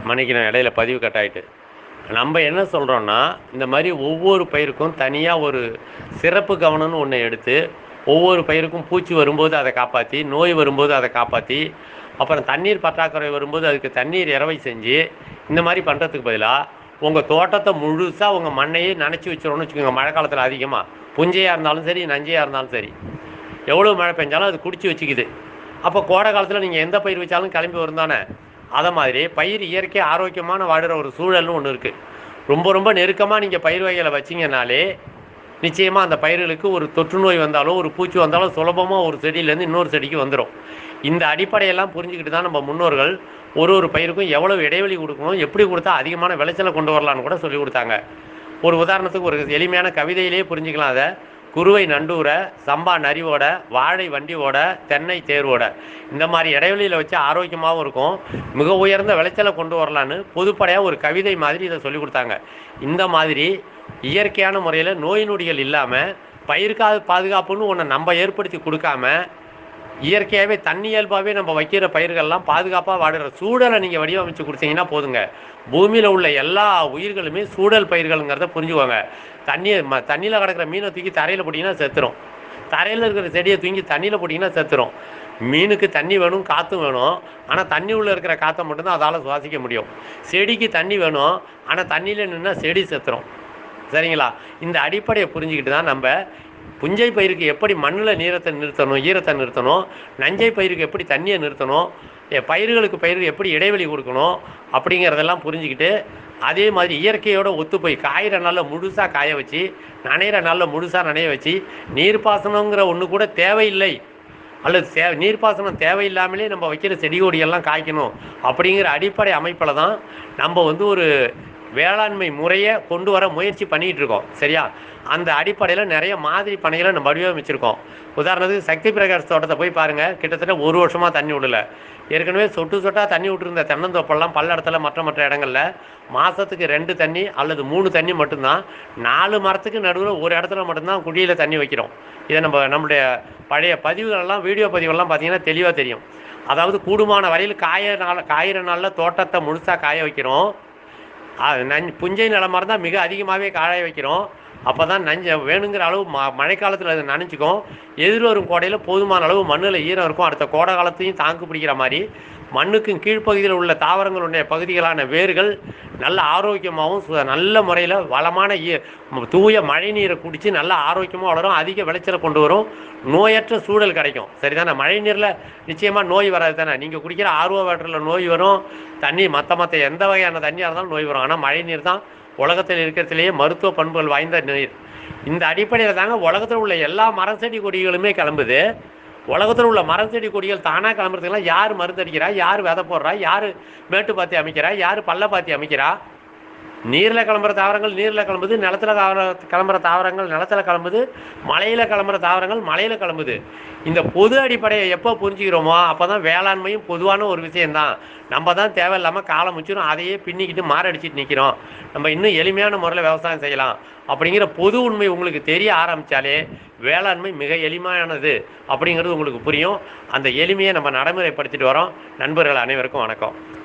மன்னிக்கணும் இடையில பதிவு கட் ஆயிட்டு நம்ம என்ன சொல்கிறோன்னா இந்த மாதிரி ஒவ்வொரு பயிருக்கும் தனியாக ஒரு சிறப்பு கவனம்னு ஒன்று எடுத்து ஒவ்வொரு பயிருக்கும் பூச்சி வரும்போது அதை காப்பாற்றி நோய் வரும்போது அதை காப்பாற்றி அப்புறம் தண்ணீர் பற்றாக்குறை வரும்போது அதுக்கு தண்ணீர் இரவை செஞ்சு இந்த மாதிரி பண்ணுறதுக்கு பதிலாக உங்கள் தோட்டத்தை முழுசாக உங்கள் மண்ணையே நனைச்சி வச்சிடணும்னு வச்சுக்கோங்க மழை காலத்தில் அதிகமாக புஞ்சையாக இருந்தாலும் சரி நஞ்சையாக இருந்தாலும் சரி எவ்வளோ மழை பெஞ்சாலும் அது குடிச்சு வச்சுக்குது அப்போ கோடை காலத்தில் நீங்கள் எந்த பயிர் வச்சாலும் கிளம்பி வரும் தானே அதை மாதிரி பயிர் இயற்கை ஆரோக்கியமான வாடுற ஒரு சூழல்னு ஒன்று இருக்குது ரொம்ப ரொம்ப நெருக்கமாக நீங்கள் பயிர் வகைகளை வச்சிங்கனாலே நிச்சயமாக அந்த பயிர்களுக்கு ஒரு தொற்று நோய் வந்தாலும் ஒரு பூச்சி வந்தாலும் சுலபமாக ஒரு செடியிலேருந்து இன்னொரு செடிக்கு வந்துடும் இந்த அடிப்படையெல்லாம் புரிஞ்சுக்கிட்டு தான் நம்ம முன்னோர்கள் ஒரு ஒரு பயிருக்கும் எவ்வளவு இடைவெளி கொடுக்கணும் எப்படி கொடுத்தா அதிகமான விளைச்சலை கொண்டு வரலான்னு கூட சொல்லி கொடுத்தாங்க ஒரு உதாரணத்துக்கு ஒரு எளிமையான கவிதையிலேயே புரிஞ்சுக்கலாம் அதை குருவை நண்டூர சம்பா நரிவோட வாழை வண்டியோட தென்னை தேர்வோட இந்த மாதிரி இடைவெளியில் வச்சு ஆரோக்கியமாகவும் இருக்கும் மிக உயர்ந்த விளைச்சலை கொண்டு வரலான்னு பொதுப்படையாக ஒரு கவிதை மாதிரி இதை சொல்லி கொடுத்தாங்க இந்த மாதிரி இயற்கையான முறையில் நோய் நொடிகள் இல்லாமல் பயிருக்காக பாதுகாப்புன்னு ஒன்று நம்ம ஏற்படுத்தி கொடுக்காம இயற்கையாகவே தண்ணி இயல்பாகவே நம்ம வைக்கிற பயிர்கள்லாம் பாதுகாப்பாக வாடுற சூழலை நீங்கள் வடிவமைச்சு கொடுத்தீங்கன்னா போதுங்க பூமியில் உள்ள எல்லா உயிர்களுமே சூழல் பயிர்களுங்கிறத புரிஞ்சுக்கோங்க தண்ணி ம தண்ணியில் கிடக்கிற மீனை தூக்கி தரையில் போட்டிங்கன்னா செத்துரும் தரையில் இருக்கிற செடியை தூக்கி தண்ணியில் போட்டிங்கன்னா செத்துரும் மீனுக்கு தண்ணி வேணும் காற்றும் வேணும் ஆனால் தண்ணி உள்ளே இருக்கிற காற்றை மட்டும்தான் அதால் சுவாசிக்க முடியும் செடிக்கு தண்ணி வேணும் ஆனால் தண்ணியில் நின்னா செடி செத்துரும் சரிங்களா இந்த அடிப்படையை புரிஞ்சுக்கிட்டு தான் நம்ம புஞ்சை பயிருக்கு எப்படி மண்ணில் நீரத்தை நிறுத்தணும் ஈரத்தை நிறுத்தணும் நஞ்சை பயிருக்கு எப்படி தண்ணியை நிறுத்தணும் எ- பயிர்களுக்கு பயிருக்கு எப்படி இடைவெளி கொடுக்கணும் அப்படிங்கிறதெல்லாம் புரிஞ்சுக்கிட்டு அதே மாதிரி இயற்கையோட ஒத்து போய் காயிற நாளில் முழுசாக காய வச்சு நனையிற நாளில் முழுசாக நனைய வச்சு நீர்ப்பாசனங்கிற ஒன்று கூட தேவையில்லை அல்லது தே நீர்ப்பாசனம் தேவையில்லாமலே நம்ம வைக்கிற செடி கொடியெல்லாம் காய்க்கணும் அப்படிங்கிற அடிப்படை அமைப்பில் தான் நம்ம வந்து ஒரு வேளாண்மை முறையை கொண்டு வர முயற்சி பண்ணிகிட்டு இருக்கோம் சரியா அந்த அடிப்படையில் நிறைய மாதிரி பணிகளை நம்ம வடிவமைச்சிருக்கோம் உதாரணத்துக்கு சக்தி பிரகாஷ் தோட்டத்தை போய் பாருங்கள் கிட்டத்தட்ட ஒரு வருஷமாக தண்ணி விடல ஏற்கனவே சொட்டு சொட்டாக தண்ணி விட்டுருந்த தென்னந்தோப்பெல்லாம் பல்லடத்தில் மற்ற மற்ற இடங்களில் மாதத்துக்கு ரெண்டு தண்ணி அல்லது மூணு தண்ணி மட்டும்தான் நாலு மரத்துக்கு நடுவில் ஒரு இடத்துல மட்டும்தான் குழியில் தண்ணி வைக்கிறோம் இதை நம்ம நம்மளுடைய பழைய பதிவுகளெல்லாம் வீடியோ பதிவுகள்லாம் பார்த்தீங்கன்னா தெளிவாக தெரியும் அதாவது கூடுமான வரையில் காய நாள் காயிற நாளில் தோட்டத்தை முழுசாக காய வைக்கிறோம் அது நஞ் புஞ்சை நிலமாக இருந்தால் மிக அதிகமாகவே காய வைக்கிறோம் அப்போ தான் நஞ்ச வேணுங்கிற அளவு ம மழைக்காலத்தில் அது நனைஞ்சிக்கும் எதிர்வரும் கோடையில் போதுமான அளவு மண்ணில் ஈரம் இருக்கும் அடுத்த கோடை காலத்தையும் தாக்கு பிடிக்கிற மாதிரி மண்ணுக்கும் கீழ்ப்பகுதியில் உள்ள தாவரங்களுடைய பகுதிகளான வேர்கள் நல்ல ஆரோக்கியமாகவும் சு- நல்ல முறையில் வளமான ஈ- ம- தூய மழை நீரை குடித்து நல்ல ஆரோக்கியமாக வளரும் அதிக விளைச்சலை கொண்டு வரும் நோயற்ற சூழல் கிடைக்கும் சரிதானே மழை நீரில் நிச்சயமாக நோய் வராது தானே நீங்கள் குடிக்கிற ஆர்வ வாட்டரில் நோய் வரும் தண்ணி மற்ற மற்ற எந்த வகையான தண்ணியாக இருந்தாலும் நோய் வரும் ஆனால் மழை நீர் தான் உலகத்தில் இருக்கிறதுலேயே மருத்துவ பண்புகள் வாய்ந்த நீர் இந்த அடிப்படையில் தாங்க உலகத்தில் உள்ள எல்லா மரம் செடி கொடிகளுமே கிளம்புது உலகத்தில் உள்ள மரம் செடி கொடிகள் தானாக கிளம்புறதுக்கெல்லாம் யார் மருந்து அடிக்கிறா யார் விதை போடுறா யார் மேட்டு பாத்தி அமைக்கிறா யார் பள்ள பாத்தி அமைக்கிறா நீரில் கிளம்புற தாவரங்கள் நீரில் கிளம்புது நிலத்துல தாவர கிளம்புற தாவரங்கள் நிலத்துல கிளம்புது மலையில் கிளம்புற தாவரங்கள் மலையில் கிளம்புது இந்த பொது அடிப்படையை எப்போ புரிஞ்சுக்கிறோமோ அப்போ தான் வேளாண்மையும் பொதுவான ஒரு விஷயம்தான் நம்ம தான் தேவையில்லாமல் காலம் முச்சிரும் அதையே பின்னிக்கிட்டு மாரடிச்சிட்டு நிற்கிறோம் நம்ம இன்னும் எளிமையான முறையில் விவசாயம் செய்யலாம் அப்படிங்கிற பொது உண்மை உங்களுக்கு தெரிய ஆரம்பித்தாலே வேளாண்மை மிக எளிமையானது அப்படிங்கிறது உங்களுக்கு புரியும் அந்த எளிமையை நம்ம நடைமுறைப்படுத்திட்டு வரோம் நண்பர்கள் அனைவருக்கும் வணக்கம்